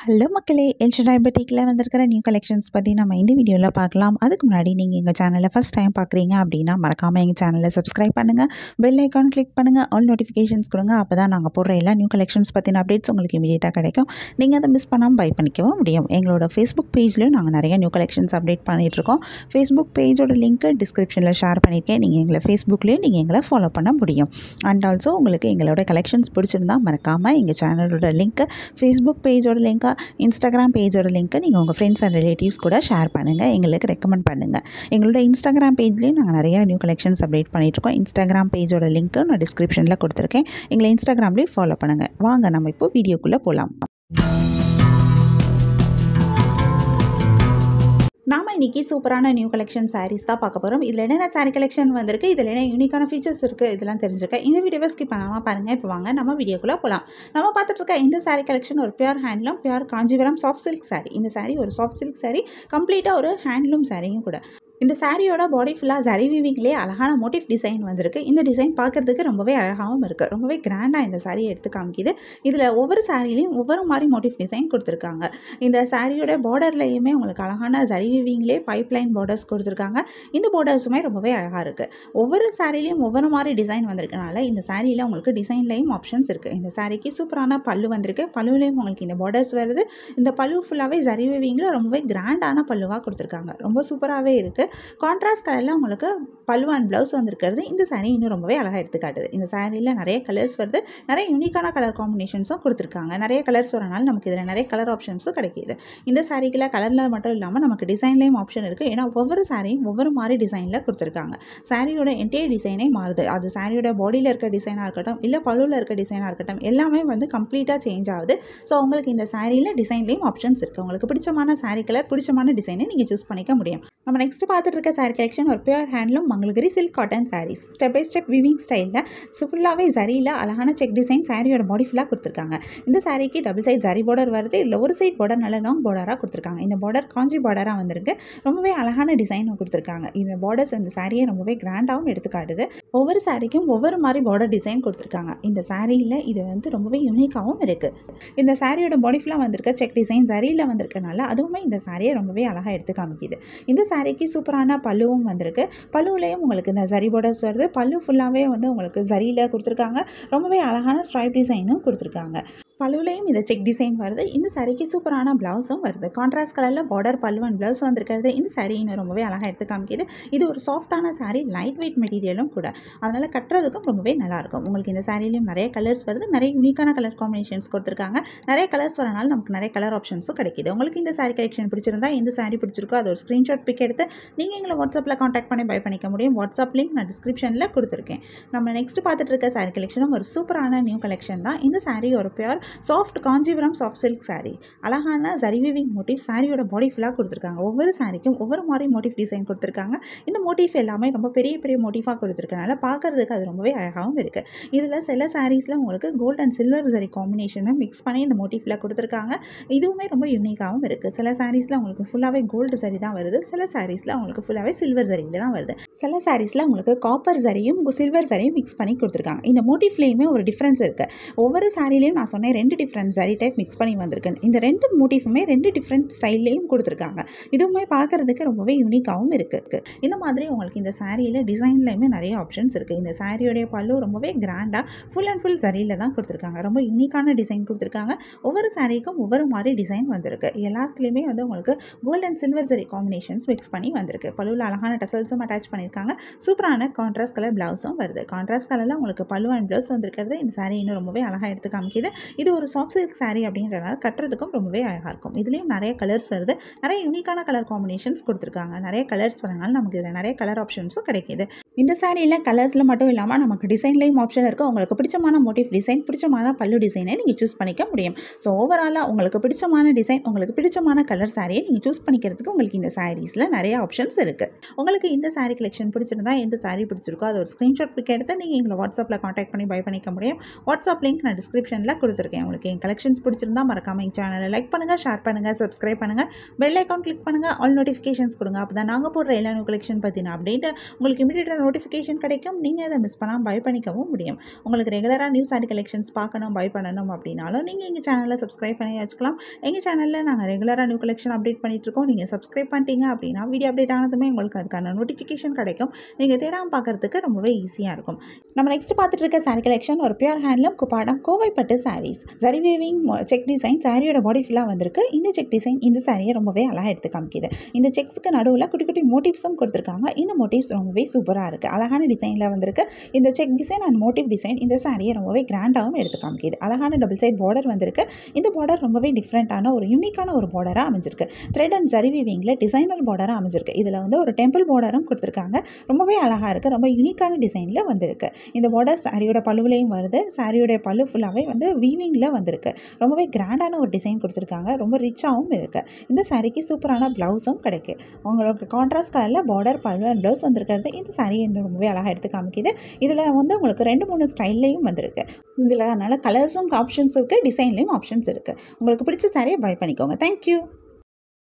hello மக்களே El Shaddai பட்டிக்கில் வந்திருக்கிற new collections பற்றி நம்ம இந்த வீடியோவில் பார்க்கலாம் அதுக்கு முன்னாடி நீங்கள் எங்கள் சேனலை ஃபஸ்ட் டைம் பார்க்குறீங்க அப்படின்னா மறக்காமல் எங்கள் சேனலை சப்ஸ்கிரைப் பண்ணுங்கள் பெல் ஐக்கான் கிளிக் பண்ணுங்கள் ஆல் நோட்டிஃபிகேஷன்ஸ் கொடுங்க அப்போ தான் நாங்கள் போடுற எல்லா நியூ கலெக்ஷன்ஸ் பற்றின அப்டேட்ஸ் உங்களுக்கு இமீடியட்டாக கிடைக்கும் நீங்கள் அதை மிஸ் பண்ணாமல் பை பண்ணிக்கவும் முடியும் எங்களோட ஃபேஸ்புக் பேஜ்லையும் நாங்கள் நிறைய நியூ கலெக்ஷன்ஸ் அப்டேட் பண்ணிகிட்ருக்கோம் ஃபேஸ்புக் பேஜோட லிங்க்கு டிஸ்கிரிப்ஷனில் ஷேர் பண்ணியிருக்கேன் நீங்கள் எங்களை ஃபேஸ்புக்லேயும் நீங்கள் எங்களை ஃபாலோ பண்ண முடியும் அண்ட் ஆல்சோ உங்களுக்கு எங்களோட கலெக்ஷன்ஸ் பிடிச்சிருந்தா மறக்காமல் எங்கள் சேனலோட லிங்க்கு ஃபேஸ்புக் பேஜோட லிங்க்கை இன்ஸ்டாகிராம் பேஜோட லிங்க்கை நீங்கள் உங்கள் ஃப்ரெண்ட்ஸ் அண்ட் ரிலேட்டிவ்ஸ் கூட ஷேர் பண்ணுங்கள் எங்களுக்கு ரெக்கமெண்ட் பண்ணுங்கள் எங்களோட இன்ஸ்டாகிராம் பேஜ்லேயும் நாங்கள் நிறைய நியூ கலெக்ஷன்ஸ் அப்டேட் பண்ணிகிட்ருக்கோம் இன்ஸ்டாகிராம் பேஜோட லிங்க்கு நான் டிஸ்கிரிப்ஷனில் கொடுத்துருக்கேன் எங்களை இன்ஸ்டாகிராம்லேயும் ஃபாலோ பண்ணுங்கள் வாங்க நம்ம இப்போ வீடியோக்குள்ளே போகலாம் நாம இன்னைக்கு சூப்பரான நியூ கலெக்ஷன் சாரீஸ் தான் பார்க்க போகிறோம் இதில் என்னென்ன சாரீ கலெக்ஷன் வந்திருக்கு இதில் என்ன யூனிக்கான ஃபீச்சர்ஸ் இருக்குது இதெல்லாம் தெரிஞ்சுக்க இந்த வீடியோவை ஸ்கிப் பண்ணாமல் பாருங்கள் இப்போ வாங்க நம்ம வீடியோக்குள்ளே போகலாம் நம்ம பார்த்துட்டு இருக்க இந்த சாரீ கலெக்ஷன் ஒரு pure handloom pure Kanchipuram soft silk sari இந்த சாரீ ஒரு சாஃப்ட் சில்க் சாரீ கம்ப்ளீட்டாக ஒரு ஹேண்ட்லூம் சாரியும் கூட இந்த சாரியோட பாடி ஃபுல்லாக ஜரி வீவிங்லேயே அழகான மோட்டிவ் டிசைன் வந்திருக்கு இந்த டிசைன் பார்க்குறதுக்கு ரொம்பவே அழகாகவும் இருக்குது ரொம்பவே கிராண்டாக இந்த சாரியை எடுத்து காமிக்குது இதில் ஒவ்வொரு சாரிலையும் ஒவ்வொரு மாதிரி மோட்டிவ் டிசைன் கொடுத்துருக்காங்க இந்த சாரியோட பார்டர்லையுமே உங்களுக்கு அழகான ஜரி வீவிங்லேயே பைப் லைன் பார்டர்ஸ் கொடுத்துருக்காங்க இந்த பார்டர்ஸுமே ரொம்பவே அழகாக இருக்குது ஒவ்வொரு சாரிலையும் ஒவ்வொரு மாதிரி டிசைன் வந்திருக்கனால இந்த சாரியில் உங்களுக்கு டிசைன்லேயும் ஆப்ஷன்ஸ் இருக்குது இந்த சாரிக்கு சூப்பரான பல்லு வந்திருக்கு பல்லுலேயும் உங்களுக்கு இந்த பார்டர்ஸ் வருது இந்த பல்லு ஃபுல்லாகவே ஜரி வீவிங்கில் ரொம்பவே கிராண்டான பல்லுவாக கொடுத்துருக்காங்க ரொம்ப சூப்பராகவே இருக்குது கான்ட்ராஸ்ட் கலரில் உங்களுக்கு பல்லு அண்ட் ப்ளவுஸ் வந்திருக்கிறது இந்த சாரீ இன்னும் ரொம்பவே அழகாக எடுத்துக்காட்டுது இந்த சாரியில் நிறைய கலர்ஸ் வருது நிறைய யூனிக்கான கலர் காம்பினேஷன்ஸும் கொடுத்துருக்காங்க நிறைய கலர்ஸ் வரனால நமக்கு இதில் நிறைய கலர் ஆப்ஷன்ஸும் கிடைக்கிது இந்த சாரீக்கில் கலரில் மட்டும் இல்லாமல் நமக்கு டிசைன்லேயும் ஆப்ஷன் இருக்குது ஏன்னா ஒவ்வொரு சாரியும் ஒவ்வொரு மாதிரி டிசைனில் கொடுத்துருக்காங்க சாரியோட என்டையர் டிசைனே மாறுது அது சாரியோட பாடியில் இருக்க டிசைனாக இருக்கட்டும் இல்லை பல்லுவில் இருக்க டிசைனாக இருக்கட்டும் எல்லாமே வந்து கம்ப்ளீட்டாக சேஞ்ச் ஆகுது ஸோ உங்களுக்கு இந்த சாரியில் டிசைன்லேயும் ஆப்ஷன்ஸ் இருக்குது உங்களுக்கு பிடிச்சமான சாரீ கலர் பிடிச்சமான டிசைனை நீங்கள் சூஸ் பண்ணிக்க முடியும் நம்ம நெக்ஸ்ட் பார்த்துட்டு இருக்க சாரி கலெக்ஷன் ஒரு pure handloom Mangalagiri silk cotton saris step by step weaving ஸ்டைலில் ஸோ ஃபுல்லாகவே ஜரியில் அழகான செக் டிசைன் சாரியோட பாடி ஃபுல்லாக கொடுத்துருக்காங்க இந்த சாரிக்கு டபுள் சைட் ஜரி பார்டர் வருது இல்லை ஒரு சைட் பார்டர் நல்ல லாங் பார்டராக கொடுத்துருக்காங்க இந்த பார்டர் காஞ்சி பார்டராக வந்திருக்கு ரொம்பவே அழகான டிசைன் கொடுத்துருக்காங்க இந்த பார்டர்ஸ் இந்த சாரியை ரொம்பவே கிராண்டாகவும் எடுத்துக்காட்டுது ஒவ்வொரு சாரிக்கும் ஒவ்வொரு மாதிரி பார்டர் டிசைன் கொடுத்துருக்காங்க இந்த சாரியில் இது வந்து ரொம்பவே யூனிக்காகவும் இருக்குது இந்த சாரியோட பாடி ஃபுல்லாக வந்திருக்க செக் டிசைன் ஜரியில் வந்திருக்கனால அதுவுமே இந்த சாரியை ரொம்பவே அழகாக எடுத்து காமிக்குது இந்த சாரிக்கு சூப்பரான பல்லுவும் வந்திருக்கு பல்லுவிலையும் உங்களுக்கு இந்த ஜரி பார்டர்ஸ் வருது பல்லு ஃபுல்லாகவே வந்து உங்களுக்கு ஜரியில் கொடுத்துருக்காங்க ரொம்பவே அழகான ஸ்ட்ரைப் டிசைனும் கொடுத்துருக்காங்க பல்லுலையும் இந்த செக் டிசைன் வருது இந்த சாரிக்கு சூப்பரான ப்ளவுஸும் வருது கான்ட்ராஸ்ட் கலரில் பார்டர் பல்லு அண்ட் ப்ளவுஸ் வந்திருக்கிறது இந்த சாரீ இன்னும் ரொம்பவே அழகாக எடுத்து காமிக்குது இது ஒரு சாஃப்டான சாரீ லைட் வெயிட் மெட்டீரியலும் கூட அதனால் கட்டுறதுக்கும் ரொம்பவே நல்லாயிருக்கும் உங்களுக்கு இந்த சாரிலையும் நிறைய கலர்ஸ் வருது நிறைய யூனிக்கான கலர் காம்பினேஷன்ஸ் கொடுத்துருக்காங்க நிறைய கலர்ஸ் வரனால நமக்கு நிறைய கலர் ஆப்ஷன்ஸும் கிடைக்கிது உங்களுக்கு இந்த சாரீ கலெக்ஷன் பிடிச்சிருந்தா எந்த சாரீ பிடிச்சிருக்கோ அது ஒரு ஸ்க்ரீன்ஷாட் பிக் எடுத்து நீங்கள் எங்களை வாட்ஸ்அப்பில் காண்டாக்ட் பண்ணி பை பண்ணிக்க முடியும் வாட்ஸ்அப் லிங்க் நான் டிஸ்கிரிப்ஷனில் கொடுத்துருக்கேன் நம்ம நெக்ஸ்ட் பார்த்துட்டு இருக்க சாரீ கலெக்ஷனும் ஒரு சூப்பரான நியூ கலெக்ஷன் தான் இந்த சாரீ ஒரு pure soft Kanchipuram soft silk sari அழகான ஜரிவிவிங் மோட்டிவ் சாரியோட பாடி ஃபுல்லாக கொடுத்துருக்காங்க ஒவ்வொரு சாரிக்கும் ஒவ்வொரு மாதிரி மோட்டிவ் டிசைன் கொடுத்துருக்காங்க இந்த மோட்டிவ் எல்லாமே ரொம்ப பெரிய பெரிய மோட்டிவாக கொடுத்துருக்கனால பார்க்குறதுக்கு அது ரொம்பவே அழகாகவும் இருக்குது இதில் சில சாரீஸில் உங்களுக்கு கோல்ட் அண்ட் சில்வர் சரி காம்பினேஷனை மிக்ஸ் பண்ணி இந்த மோட்டிஃபில் கொடுத்துருக்காங்க இதுவுமே ரொம்ப யூனிக்காகவும் இருக்குது சில சாரீஸில் உங்களுக்கு ஃபுல்லாகவே கோல்டு சரி தான் வருது சில சாரீஸில் உங்களுக்கு ஃபுல்லாகவே சில்வர் சரியில் தான் வருது சில சாரீஸில் உங்களுக்கு காப்பர் சரியும் சில்வர் சரியும் மிக்ஸ் பண்ணி கொடுத்துருக்காங்க இந்த மோட்டிவ்லேயுமே ஒரு டிஃப்ரென்ஸ் இருக்குது ஒவ்வொரு சாரிலையும் நான் சொன்னேன் ரெண்டு டிஃப்ரெண்ட் சரி டைப் மிக்ஸ் பண்ணி வந்திருக்கு இந்த ரெண்டு மோட்டிஃபுமே ரெண்டு டிஃப்ரெண்ட் ஸ்டைல்லையும் கொடுத்துருக்காங்க இதுவுமே பார்க்குறதுக்கு ரொம்பவே யூனிக்காகவும் இருக்குது இந்த மாதிரி உங்களுக்கு இந்த சாரியில் டிசைன்லையுமே நிறைய ஆப்ஷன்ஸ் இருக்குது இந்த சாரியோடைய பல்லு ரொம்பவே கிராண்டாக ஃபுல் அண்ட் ஃபுல் சரியில் தான் கொடுத்துருக்காங்க ரொம்ப யூனிக்கான டிசைன் கொடுத்துருக்காங்க ஒவ்வொரு சாரிக்கும் ஒவ்வொரு மாதிரி டிசைன் வந்திருக்கு எல்லாத்துலேயுமே வந்து உங்களுக்கு gold and silver zari combinations mix பண்ணி வந்திருக்கு பல்லுவில் அழகான டசல்ஸும் அட்டாச் பண்ணியிருக்காங்க சூப்பரான கான்ட்ராஸ்ட் கலர் ப்ளவுஸும் வருது கான்ட்ராஸ்ட் கலரில் உங்களுக்கு பல்லு அண்ட் ப்ளவுஸ் வந்திருக்கிறது இந்த சாரி இன்னும் ரொம்பவே அழகாக எடுத்து காமிக்குது இது ஒரு சாஃப்ட் சில்க் சாரீ அப்படின்றனால கட்டுறதுக்கும் ரொம்பவே அழகாக இருக்கும் இதுலேயும் நிறைய கலர்ஸ் வருது நிறைய யூனிக்கான கலர் காம்பினேஷன்ஸ் கொடுத்துருக்காங்க நிறைய கலர்ஸ் வரனால நமக்கு இதில் நிறைய கலர் ஆப்ஷன்ஸும் கிடைக்கிது இந்த சாரியில் கலர்ஸில் மட்டும் இல்லாமல் நமக்கு டிசைன்லேயும் ஆப்ஷன் இருக்குது உங்களுக்கு பிடிச்சமான மோட்டிவ் டிசைன் பிடிச்சமான பல்லு டிசைனை நீங்கள் சூஸ் பண்ணிக்க முடியும் ஸோ ஓவராலாக உங்களுக்கு பிடிச்சமான டிசைன் உங்களுக்கு பிடிச்சமான கலர் சாரியை நீங்கள் சூஸ் பண்ணிக்கிறதுக்கு உங்களுக்கு இந்த சாரீஸில் நிறைய ஆப்ஷன்ஸ் இருக்குது உங்களுக்கு இந்த சாரீ கலெக்ஷன் பிடிச்சிருந்தா எந்த சாரீ பிடிச்சிருக்கோ அது ஒரு ஸ்க்ரீன்ஷாட் பிக் எடுத்து நீங்கள் எங்களை வாட்ஸ்அப்பில் காண்டாக்ட் பண்ணி பை பண்ணிக்க முடியும் வாட்ஸ்அப் லிங்க் நான் டிஸ்கிரிப்ஷனில் கொடுத்துருக்கேன் கொடுத்துருக்கேன் உங்களுக்கு என் கலெக்ஷன்ஸ் பிடிச்சிருந்தா மறக்காம எங்கள் சேனலை லைக் பண்ணுங்கள் ஷேர் பண்ணுங்கள் சப்ஸ்கிரைப் பண்ணுங்கள் பெல் ஐக்கான் கிளிக் பண்ணுங்கள் ஆல் நோட்டிஃபிகேஷன்ஸ் கொடுங்க அப்போ தான் நாங்கள் போடுற எல்லா நியூ கலெக்ஷன் பற்றின அப்டேட் உங்களுக்கு இமீடியட்டாக நோட்டிஃபிகேஷன் கிடைக்கும் நீங்கள் அதை மிஸ் பண்ணாமல் பை பண்ணிக்கவும் முடியும் உங்களுக்கு ரெகுலராக நியூ சாரி கலெக்ஷன்ஸ் பார்க்கணும் பை பண்ணணும் அப்படின்னாலும் நீங்கள் எங்கள் சேனலை சப்ஸ்கிரைப் பண்ணி வச்சுக்கலாம் எங்கள் சேனலில் நாங்கள் ரெகுலராக நியூ கலெக்ஷன் அப்டேட் பண்ணிகிட்ருக்கோம் நீங்கள் சப்ஸ்கிரைப் பண்ணிட்டீங்க அப்படின்னா வீடியோ அப்டேட் ஆனதுமே உங்களுக்கு அதுக்கான நோட்டிஃபிகேஷன் கிடைக்கும் நீங்கள் தேடாமல் பார்க்குறதுக்கு ரொம்பவே ஈஸியாக இருக்கும் நம்ம நெக்ஸ்ட் பார்த்துட்டு இருக்க சாரி கலெக்ஷன் ஒரு பியூர் ஹேண்ட்லூம் குப்பாடம் கோவைப்பட்டு saris zari weaving check design சாரியோட பாடி ஃபுல்லாக வந்திருக்கு இந்த செக் டிசைன் இந்த சாரியை ரொம்பவே அழகாக எடுத்து காமிக்குது இந்த செக்ஸ்க்கு நடுவில் குட்டி குட்டி மோட்டிவ்ஸும் கொடுத்துருக்காங்க இந்த மோட்டிவ்ஸ் ரொம்பவே சூப்பராக இருக்குது அழகான டிசைனில் வந்திருக்கு இந்த check design and motif design இந்த சாரியை ரொம்பவே கிராண்டாகவும் எடுத்து காமிக்குது அழகான டபுள் சைட் பார்டர் வந்திருக்கு இந்த பார்டர் ரொம்பவே டிஃப்ரெண்ட்டான ஒரு யூனிக்கான ஒரு பார்டராக அமைஞ்சிருக்கு த்ரெட் அண்ட் ஜரி வீவிங்கில் டிசைனர் பார்டராக அமைஞ்சிருக்கு இதில் வந்து ஒரு டெம்பிள் பார்டரும் கொடுத்துருக்காங்க ரொம்பவே அழகாக இருக்குது ரொம்ப யூனிக்கான டிசைனில் வந்திருக்கு இந்த பார்டர் சாரியோட பழுவுலையும் வருது சாரியோட பழு ஃபுல்லாகவே வந்து வீவிங்கில் வந்திருக்கு ரொம்பவே கிராண்டான ஒரு டிசைன் கொடுத்துருக்காங்க ரொம்ப ரிச்சாகவும் இருக்குது இந்த சாரிக்கு சூப்பரான ப்ளவுஸும் கிடைக்கு உங்களுக்கு கான்ட்ராஸ்ட் கலரில் பார்டர் பழு அண்ட் ப்ளவுஸ் வந்திருக்கிறது இந்த சாரி இந்த ரொம்பவே அழகாக எடுத்து காமிக்குது இதில் வந்து உங்களுக்கு ரெண்டு மூணு ஸ்டைல்லையும் வந்திருக்கு இதில் அதனால் கலர்ஸும் ஆப்ஷன்ஸ் இருக்குது டிசைன்லேயும் ஆப்ஷன்ஸ் இருக்குது உங்களுக்கு பிடிச்ச சாரியை பை பண்ணிக்கோங்க தேங்க்யூ